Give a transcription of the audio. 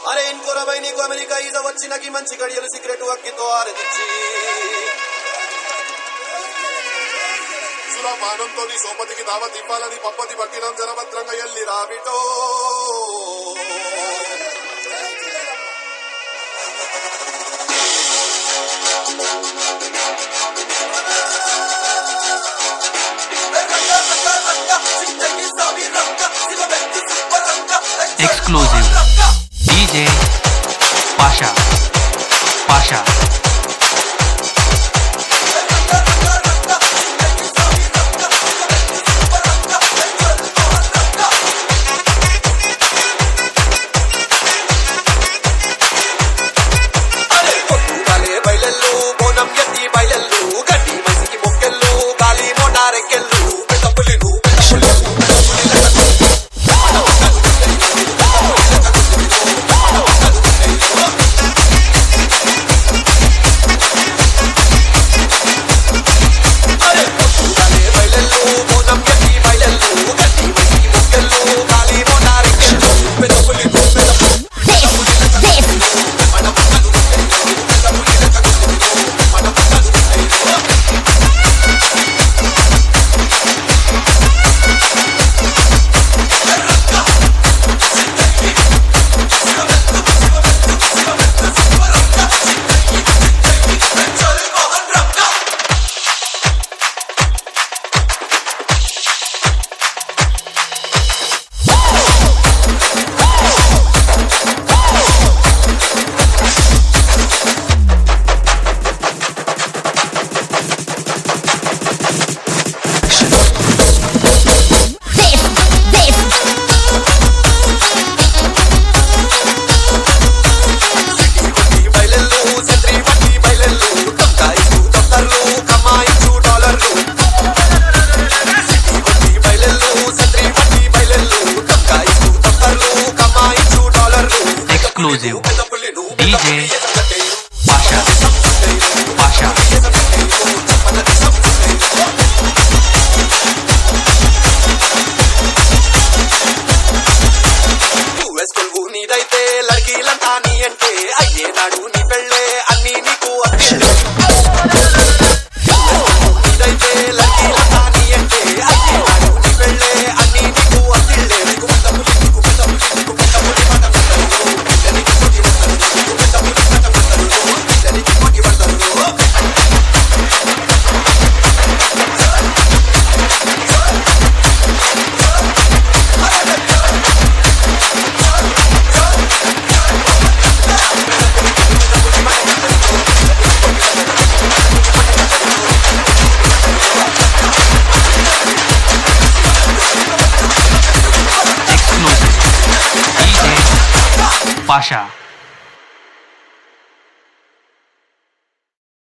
అరే ఇంకొరవై నీకు అమెరికా ఈజ వచ్చినకి మంచి గడియలు సిగరెట్ అగ్గితో ఆరదిచ్చి సులపానంతో నీ సోపతికి దావత్ ఇవ్వాలని పప్పతి పట్టినం జనభద్రంగా ఎల్లి రాబిటో exclusive DJ Pasha Pasha పొట్టుగాలే బయలెల్లు బోనం ఎత్తి బయలెల్లు గడ్డి మసికి మొక్కెళ్ళు గాలి మోటారెక్కెళ్ళు పెద్దపులిను పొట్టుగాలే బయలెల్లు బోనం ఎత్తి బయలెల్లు గడ్డి మసికి మొక్కెళ్ళు గాలి మోటారెక్కెళ్ళు పెద్దపులిను పెద్ద బయలెల్లు చంద్రి వట్టి బయలెల్లు దొంగాయిసు దొంగర్లు కమాయిసు డాలర్లు సిటీ వట్టి బయలెల్లు చంద్రి వట్టి బయలెల్లు దొంగాయిసు దొంగర్లు కమాయిసు డాలర్లు Exclusive. పెద్ద పుల్లిను DJ Pasha Pasha యుఎస్ కొలువు నీదైతే లడ్కీలంతా నీ అంటే అయ్యే నాడు నీ పెళ్ళే అన్ని నీకు అత్తే నీదైతే లడ్కీలంతా నీ అంటే అయ్యే నాడు నీ పెళ్ళే అన్ని నీకు అత్తిళ్ళే నీకు పెద్ద పులి నీకు పెద్ద పులి నీకు పెద్ద పులి మాట పెద్దలు ఇద్దరికి కొట్టి వస్తారు నీకు పెద్ద పులి మాట పెద్దలు ఇద్దరికి కొట్టి వస్తారు exclusive DJ Pasha